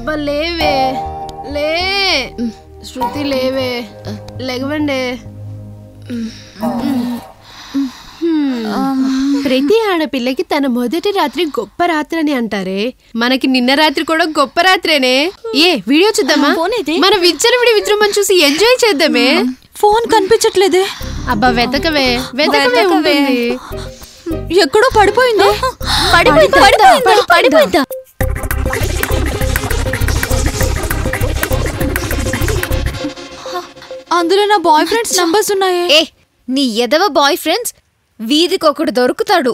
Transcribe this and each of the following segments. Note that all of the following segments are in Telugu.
అబ్బా లేవే లే శృతి లేవే లెగవండి ప్రతి ఆడపిల్లకి తన మొదటి రాత్రి గొప్ప రాత్రి అని అంటారే మనకి నిన్న రాత్రి కూడా గొప్ప రాత్రేనే ఏ వీడియో చూద్దామా మన విచ్చలవిడి విజృంభం చూసి ఎంజాయ్ చేద్దామే ఫోన్ కనిపించట్లేదే అబ్బా వెతకవే వెతకవే వెతకవే. ఉంటుంది ఎక్కడో పడిపోయింది పడిపోయిందా? పడిపోయిందా? పడిపోయిందా? అందులో నా బాయ్ ఫ్రెండ్స్ నంబర్స్ ఉన్నాయే ఏ నీ ఎదవ బాయ్ ఫ్రెండ్స్ వీధికొకడు దొరుకుతాడు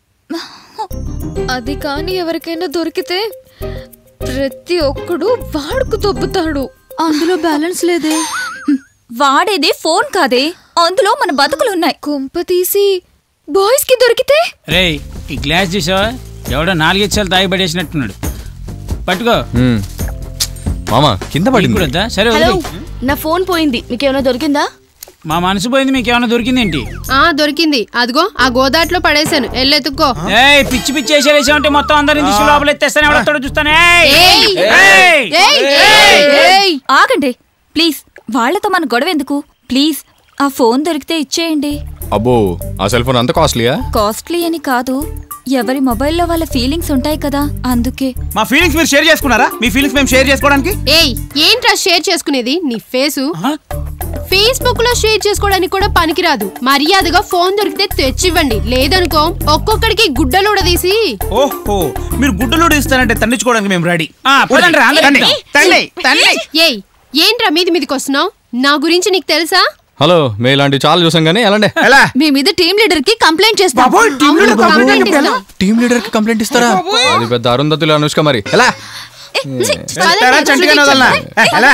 అది కాని ఎవరికైనా దొరికితే ప్రతి ఒక్కడు వాడుకు దొబ్బుతాడు అందులో బ్యాలెన్స్ లేదే వాడేది ఫోన్ కాదే అందులో మన బతుకులున్నాయి కొంప తీసి బాయ్స్ కి దొరికితే రేయ్ ఈ గ్లాస్ చూసావా ఎవడో నాలుగెచ్చాలు తాగి పడేసినట్టున్నాడు పట్టుకో మ్మ్. మామ కింద నీకు పడింది కూడా వద్దా? సరే హలో వదిలేయ్. నా ఫోన్ పోయింది మీకేమైనా దొరికిందా మా మనసు పోయింది మీకు ఏమైనా దొరికిందేంటి ఆ దొరికింది అదిగో ఆ గోదాట్లో పడేశాను ఎల్లెత్తుకో ఏయ్ పిచ్చి పిచ్చి వేసేసామంటే మొత్తం అందరిని తీసుకు లోపల ఎత్తేస్తాను ఎవడొస్తాడో చూస్తానే ఏయ్! ఏయ్! ఏయ్! ఏయ్! ఏయ్! ఆగండి ప్లీజ్ వాళ్ళతో మన గొడవ ఎందుకు ప్లీజ్ ఆ ఫోన్ దొరికితే ఇచ్చేయండి అబ్బో ఆ సెల్ ఫోన్ అంత కాస్ట్లీయా కాస్ట్లీ అని కాదు ఎవరి మొబైల్లో వాళ్ళ ఫీలింగ్స్ ఉంటాయి కదా అందుకే మా ఫీలింగ్స్ మీరు షేర్ చేసుకున్నారా మీ ఫీలింగ్స్ మేము షేర్ చేసుకోవడానికి ఏయ్ ఏంట్రా షేర్ చేసుకునేది నీ ఫేసు ఫేస్బుక్ లో షేర్ చేసుకోవడానికి కూడా పనికిరాదు మర్యాదగా ఫోన్ దొరికితే తెచ్చివ్వండి లేదనుకో ఒక్కొక్కడికి గుడ్డలు ఉడదీసి ఓహో మీరు గుడ్డలు ఇస్తానంటే తండించుకోవడానికి మేము రెడీ పదండి రా, అందరూ తండి, తండి, తండి. ఏయ్ ఏంట్రా మీది మీదికి వస్తున్నావు నా గురించి నీకు తెలుసా హలో మేము ఇలాంటివి చాలా చూసాం కానీ ఎలాండే ఎలా మీ మీద టీమ్ లీడర్ కి కంప్లైంట్ చేస్తాం బాబోయ్, టీం అవును, లీడర్ బాబోయ్. కంప్లైంట్ ఇస్తాం. టీమ్ లీడర్ కి కంప్లైంట్ ఇస్తారా అది పెద్ద అరుంధతులు అనుష్క మరి ఎలా ఎలా చంటిగా వదలనా? ఏ, ఎలా?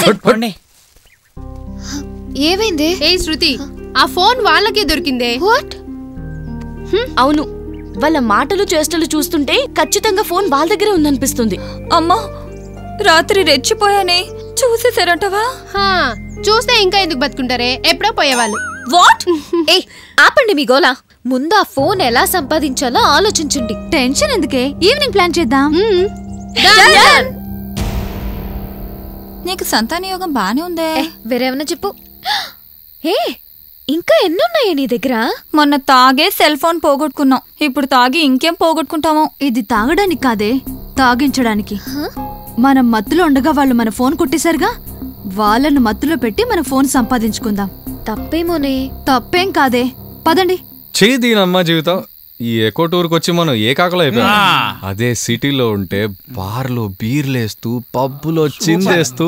ఏమైంది ఏయ్ శృతి ఆ ఫోన్ వాళ్ళకే దొరికిందే వాట్ అవును వాళ్ళ మాటలు చేష్టలు చూస్తుంటే ఖచ్చితంగా ఫోన్ వాళ్ళ దగ్గరే ఉందనిపిస్తుంది అమ్మో రాత్రి రెచ్చిపోయానే చూసేసారంటవా హా, చూస్తే ఇంకా ఎందుకు బతుకుంటారే ఎప్పుడో పోయేవాళ్ళు వాట్ ఏ ఆపండి మీ గోలా ముందు ఆ ఫోన్ ఎలా సంపాదించాలో ఆలోచించండి టెన్షన్ ఎందుకే ఈవినింగ్ ప్లాన్ చేద్దాం మ్మ్. నీకు సంతాన యోగం బానే ఉందే ఏ వేరేమన్నా చెప్పు ఏ ఇంకా ఎన్నున్నాయా నీ దగ్గర మొన్న తాగే సెల్ ఫోన్ పోగొట్టుకున్నాం ఇప్పుడు తాగి ఇంకేం పోగొట్టుకుంటామో ఇది తాగడానికి కాదే తాగించడానికి మనం మత్తులో ఉండగా వాళ్ళు మన ఫోన్ కొట్టేశారుగా వాళ్ళను మత్తులో పెట్టి మన ఫోన్ సంపాదించుకుందాం తప్పేమోనే తప్పేం కాదే పదండి చేయి దీనమ్మా జీవితం ఈ ఎకో టూర్కి వచ్చి మనం ఏ కాకలో అయిపోయాం ఆ. అదే సిటీలో ఉంటే బార్లో బీర్లేస్తూ పబ్బులో చిందేస్తూ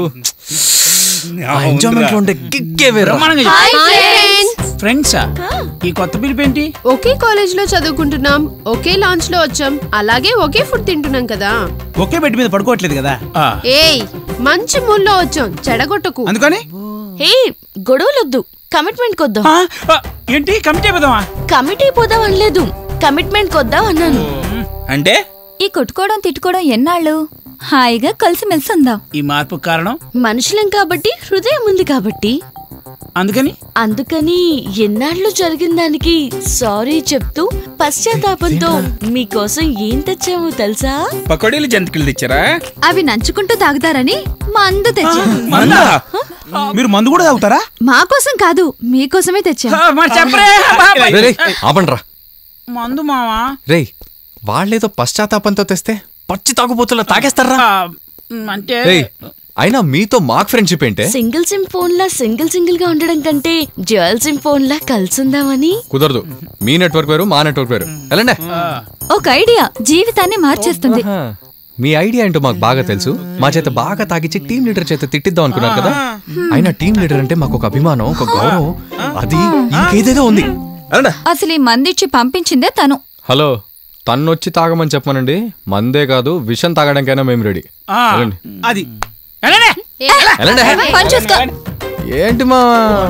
ఎంజాయ్మెంట్ లో ఉంటే కిక్కే వేరు బ్రహ్మాండంగా చెప్పు. ఫ్రెండ్సా ఈ కొత్త పిలుపు ఏంటి ఒకే కాలేజ్ లో చదువుకుంటున్నాం ఒకే లాంచ్ లో వచ్చాం అలాగే ఒకే ఫుడ్ తింటున్నాం కదా ఒకే బెడ్ మీద పడుకోవట్లేదు కదా ఆ, ఏయ్ మంచి మూల్లో వచ్చాం చెడగొట్టకు అందుకని హే గొడవలొద్దు కమిట్మెంట్ కొద్దాం ఆ, ఆ, ఏంటి కమిటీ అయిపోదామా కమిట్ అయిపోదాం అనలేదు కమిట్మెంట్ కొద్దాం అన్నాను అంటే ఈ కొట్టుకోవడం తిట్టుకోవడం ఎన్నాళ్ళు హాయిగా కలిసిమెలిసి ఉందాం ఈ మార్పు కారణం మనుషులం కాబట్టి హృదయం ఉంది కాబట్టి అందుకని అందుకని ఎన్నాళ్ళు జరిగిన దానికి సారీ చెప్తూ పశ్చాత్తాపంతో మీకోసం ఏం తెచ్చామో తెలుసా పకోడీలు జంతికలు తెచ్చారా అవి నంచుకుంటూ తాగుతారని మందు తెచ్చాం మందా మీరు మందు కూడా తాగుతారా మా కోసం కాదు మీకోసమే తెచ్చాం ఆ, మరి చెప్పరే బాబాయ్. రే, రే, ఆపండ్రా మందు మావా రే వాళ్ళేదో పశ్చాత్తాపంతో తెస్తే పచ్చి తాగుబోతుల్లో తాగేస్తారా ఆ, మ్, అంటే రే అయినా మీతో మాకు ఫ్రెండ్షిప్ ఏంటే సింగిల్ సిమ్ ఫోన్ లా సింగిల్ సింగిల్ గా ఉండడం కంటే డ్యూయల్ సిమ్ ఫోన్ లా కలిసుందామని కుదరదు మీ నెట్వర్క్ వేరు మా నెట్వర్క్ వేరు వెళ్ళండి ఒక ఐడియా జీవితాన్ని మార్చేస్తుంది ఆహా. మీ ఐడియా ఏంటో మాకు బాగా తెలుసు మా చేత బాగా తాగిచ్చి టీం లీడర్ చేత తిట్టిద్దాం అనుకున్నారు కదా అయినా టీం లీడర్ అంటే మాకు ఒక అభిమానం ఒక గౌరవం అది ఇంకేదేదో ఉంది వెళ్ళండి అసలు ఈ మందిచ్చి పంపించిందే తను హలో తన్నొచ్చి తాగమని చెప్పమనండి మందే కాదు విషం తాగడానికైనా మేము రెడీ ఆ, వెళ్ళండి అది వెళ్ళండి. వెళ్ళండి పని చూసుకో ఏంటి మా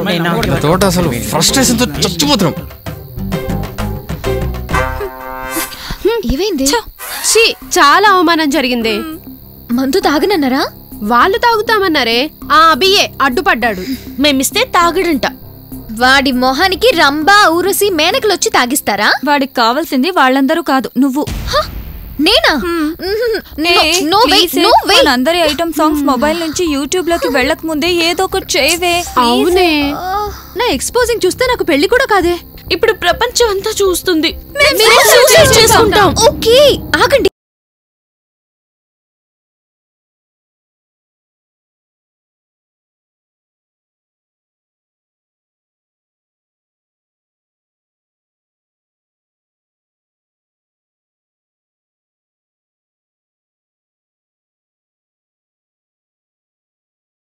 తోట అసలు ఫ్రస్ట్రేషన్ తో చచ్చిపోతున్నాం ఏమైంది ఛీ, చాలా అవమానం జరిగింది మందు తాగనన్నారా వాళ్ళు తాగుతామన్నారే ఆ అభియే అడ్డుపడ్డాడు మేమిస్తే తాగడంట వాడి మొహానికి రంబా ఊరసి మేనకలొచ్చి తాగిస్తారా వాడికి కావాల్సింది వాళ్ళందరూ కాదు నువ్వు హ! నేనా ఏ, no way please, no way మనందరి ఐటమ్ సాంగ్స్ మొబైల్ నుంచి యూట్యూబ్ లోకి వెళ్ళక ముందే ఏదో ఒకటి చేయవే అవునే నా ఎక్స్పోజింగ్ చూస్తే నాకు పెళ్లి కూడా కాదే ఇప్పుడు ప్రపంచం అంతా చూస్తుంది ఓకే ఆగండి